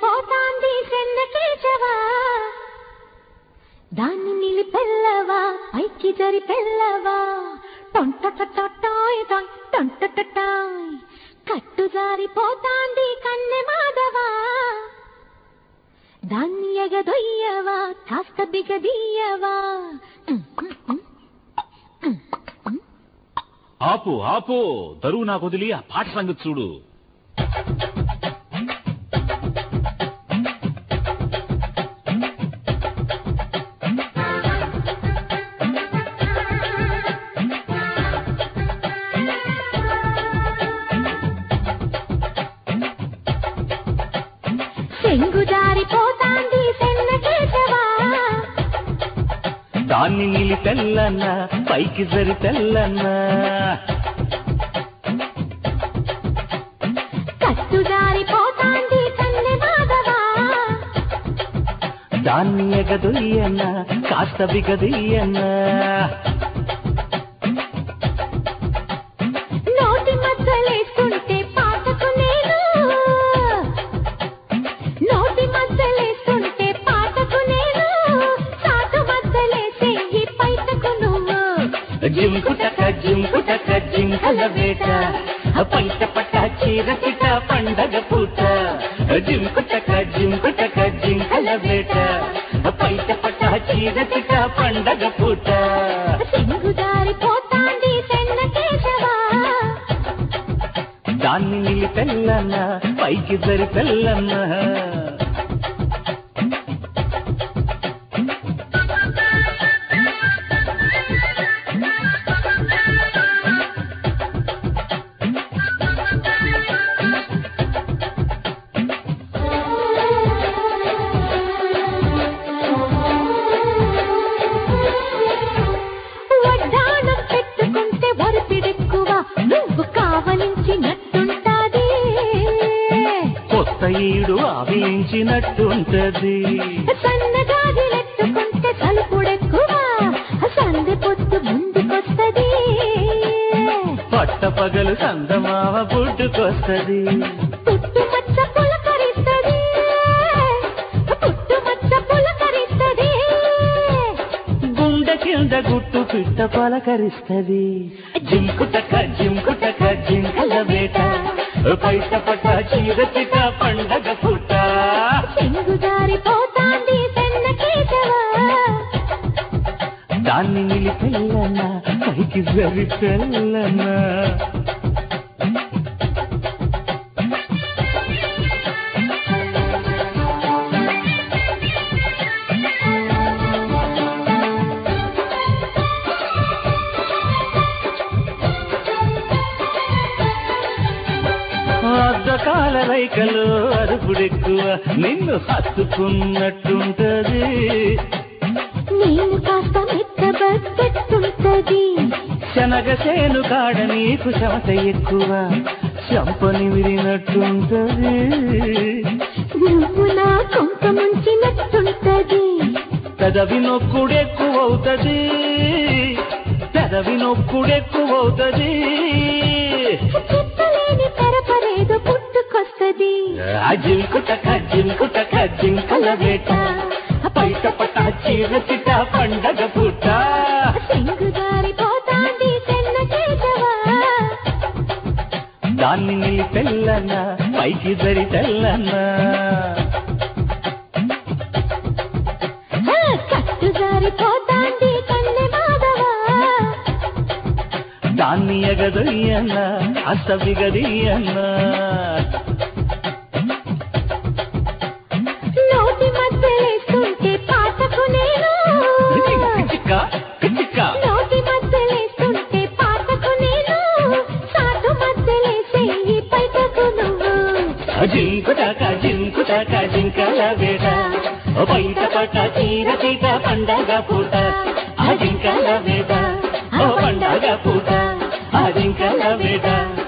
జారిపోతాంది సెన్న కేశవా దాన్ని నిలిపెల్లవా పైకి జరిపెల్లవా టొంటటటాయ్ టొంటటటాయ్ కట్టు జారిపోతాంది కన్నె మాధవా దాన్ని ఎగదొయ్యవా కాస్త బిగదీయవా ఆపు ఆపు దరువు నాకు వదిలి ఆ పాట సంగతి చూడు చెంగు జారిపోతాంది సెన్న కేశవా దాన్ని నిలి తెల్లన్న పైకి జరి తెల్లన్న కట్టు జారిపోతాంది కన్నె మాధవా దాన్ని ఎగదొయ్యన్న కాస్త బిగదీయన్న నోటి మధ్యలేస్తుంటే పాటకు నేను నోటి మధ్యలేస్తుంటే పాటకు నేను సాటు మధ్యలేసే ఈ పైటకు నువ్వు జింకుటక జింకుటక జింకల వేట పైట పట్ట చీర చిట పండగ పూట జింకుటక జింకుటక జింకల వేట పైట పట్ట చీర చిట పండగ పూట చెంగు జారిపోతాంది సెన్న కేశవా దాన్ని నిలి తెల్లన్న పైకి జరి తెల్లన్న వడ్డాణం పెట్టుకుంటే వరపిడెక్కువ నువ్వు కావలించినట్టుంటాది కొత్త ఈడు ఆవించినట్టుంటది సన్నగాజులెట్టుకుంటే తలుపుడెక్కువ సందె పొత్తు ముందుకొస్తది పట్ట పగలు సందమావ పుట్టుకొస్తది పుట్టుమచ్చ పులకరిస్తది పుట్టుమచ్చ పులకరిస్తది గుండె కింద గుట్టు పిట్ట పలకరిస్తది జింకుటక జింకుటక జింకల వేట పైట పట్ట చీర చిట పండగ పుట్ట చెంగు జారిపోతాంది పెన్న కేశవా దాన్ని నిలిపెల్లన్న పైకి జరి తెల్లన్న అద్దకాల రైకలు అరుపుడెక్కువ నిన్ను హత్తుకున్నట్టుంటది నేను కాస్త మెత్తబట్టెట్టుంటది శనగ చేను కాడ నీకు శమత ఎక్కువ చంపని విరినట్టుంటది నువ్వు నా కొంత ముంచినట్టుంటది పెదవి నొక్కుడెక్కువవుతది పెదవి నొక్కుడెక్కువవుతది చెప్పలేని తెరపరేదో పుట్టుకొస్తది జింకుటక జింకుటక జింకల వేట పైట పట చీర చిట పండగ పుట్ట చెంగు జారిపోతాంది చెన్న కేశవా దాన్ని నీ తెల్లన్న పైకి జరి తెల్లన్న ఆ, కట్టు జారిపోతాంది కన్నె మాధవా దాన్ని ఎగదొయ్యన్న అసవిగదీయన్న నోటి మధ్యలేస్తుంటే పాటకు నేను పిచ్చిక్క పిచ్చిక్క నోటి మధ్యలేస్తుంటే పాటకు నేను సాటు మధ్యలేసే ఈ పైటకు నువ్వు జింకుటాక జింకుటాక జింకల వేట బయట పట్ట చీర చీట పండగ పూట ఆ జింకల వేట ఓ పండగ పూట ఆ జింకల వేట